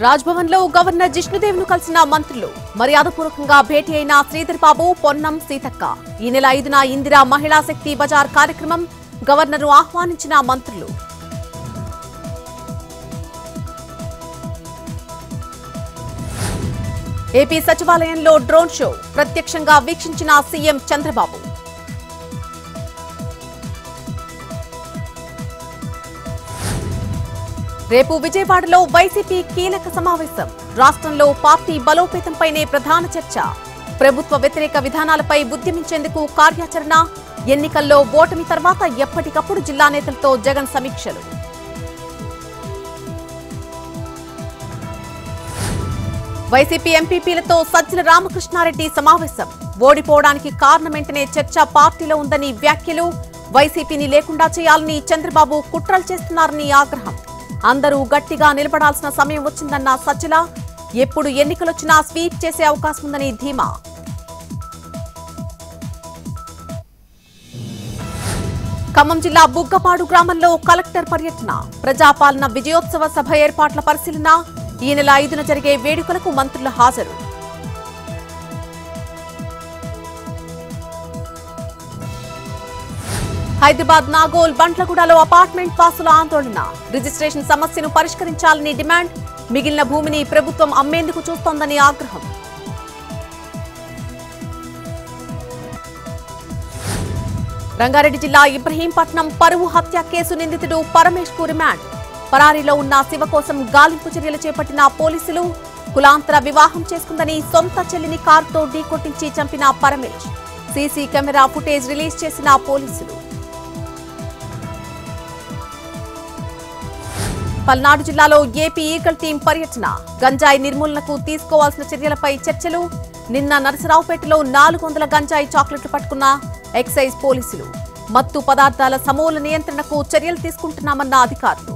రాజ్భవన్ లో గవర్నర్ జిష్ణుదేవ్ ను కలిసిన మంత్రులు మర్యాదపూర్వకంగా భేటీ అయిన శ్రీధర్ బాబు పొన్నం సీతక్క ఈ నెల ఐదున ఇందిరా మహిళా శక్తి బజార్ కార్యక్రమం గవర్నర్ ఆహ్వానించిన మంత్రులు ఏపీ సచివాలయంలో డ్రోన్ షో ప్రత్యక్షంగా వీక్షించిన సీఎం చంద్రబాబు రేపు విజయవాడలో వైసీపీ కీలక సమావేశం రాష్ట్రంలో పార్టీ బలోపేతంపైనే ప్రధాన చర్చ ప్రభుత్వ వ్యతిరేక విధానాలపై ఉద్యమించేందుకు కార్యాచరణ ఎన్నికల్లో ఓటమి తర్వాత ఎప్పటికప్పుడు జిల్లా నేతలతో జగన్ సమీక్షలు వైసీపీ ఎంపీపీలతో సజ్జల రామకృష్ణారెడ్డి సమావేశం ఓడిపోవడానికి కారణమేంటనే చర్చ పార్టీలో ఉందని వ్యాఖ్యలు వైసీపీని లేకుండా చేయాలని చంద్రబాబు కుట్రలు చేస్తున్నారని ఆగ్రహం అందరూ గట్టిగా నిలబడాల్సిన సమయం వచ్చిందన్న సజ్జల ఎప్పుడు ఎన్నికలొచ్చినా స్వీప్ చేసే అవకాశం ఉందని ధీమా ఖమ్మం జిల్లా బుగ్గపాడు గ్రామంలో కలెక్టర్ పర్యటన ప్రజాపాలన విజయోత్సవ సభ ఏర్పాట్ల పరిశీలన ఈ నెల ఐదున జరిగే వేడుకలకు మంత్రుల హాజరు హైదరాబాద్ నాగోల్ బంట్లగూడలో అపార్ట్మెంట్ పాసుల ఆందోళన రిజిస్ట్రేషన్ సమస్యను పరిష్కరించాలని డిమాండ్ మిగిలిన భూమిని ప్రభుత్వం అమ్మేందుకు చూస్తోందని ఆగ్రహం రంగారెడ్డి జిల్లా ఇబ్రహీంపట్నం పరువు హత్య కేసు నిందితుడు పరమేష్ కు రిమాండ్ పరారీలో ఉన్న శివ కోసం గాలింపు చర్యలు చేపట్టిన పోలీసులు కులాంతర వివాహం చేసుకుందని సొంత చెల్లిని కారుతో ఢీకొట్టించి చంపిన Paramesh CC camera footage release చేసిన పోలీసులు పల్నాడు జిల్లాలో ఏపీ ఈగల్ టీం పర్యటన గంజాయి నిర్మూలనకు తీసుకోవాల్సిన చర్యలపై చర్చలు నిన్న నరసరావుపేటలో నాలుగు వందల గంజాయి చాక్లెట్లు పట్టుకున్న ఎక్సైజ్ పోలీసులు మత్తు పదార్థాల సమూల నియంత్రణకు చర్యలు తీసుకుంటున్నామన్న అధికారులు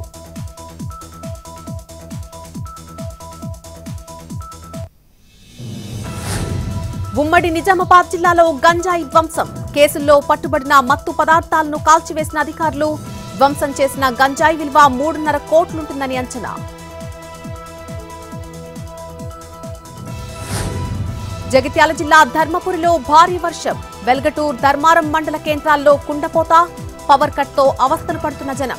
ఉమ్మడి నిజామాబాద్ జిల్లాలో గంజాయి ధ్వంసం కేసుల్లో పట్టుబడిన మత్తు పదార్థాలను కాల్చివేసిన అధికారులు ధ్వంసం చేసిన గంజాయి విలువ మూడున్నర కోట్లుంటుందని అంచనా జగిత్యాల జిల్లా ధర్మపురిలో భారీ వర్షం వెల్గటూర్ ధర్మారం మండల కేంద్రాల్లో కుండపోత పవర్ కట్తో అవస్థలు పడుతున్న జనం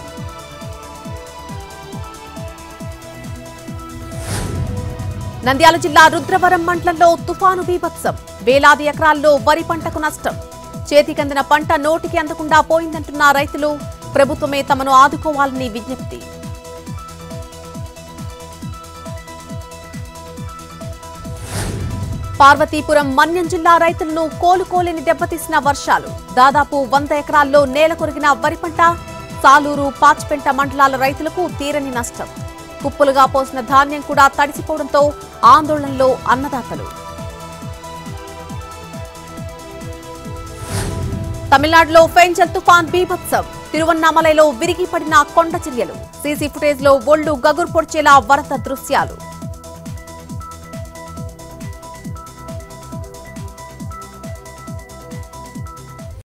నంద్యాల జిల్లా రుద్రవరం మండలంలో తుఫాను బీభత్సం వేలాది ఎకరాల్లో వరి పంటకు నష్టం చేతికందిన పంట నోటికి అందకుండా పోయిందంటున్న రైతులు ప్రభుత్వమే తమను ఆదుకోవాలని విజ్ఞప్తి పార్వతీపురం మన్యం జిల్లా రైతులను కోలుకోలేని దెబ్బతీసిన వర్షాలు దాదాపు వంద ఎకరాల్లో నేల కొరిగిన వరి పంట సాలూరు పాచిపెంట మండలాల రైతులకు తీరని నష్టం కుప్పలుగా పోసిన ధాన్యం కూడా తడిసిపోవడంతో ఆందోళనలో అన్నదాతలు తమిళనాడులో ఫెంజల్ తుఫాన్ బీభత్సం తిరువన్నామలైలో విరిగి పడిన కొండ చర్యలు సీసీ ఫుటేజ్ లో ఒళ్లు గగురు పొడిచేలా వరద దృశ్యాలు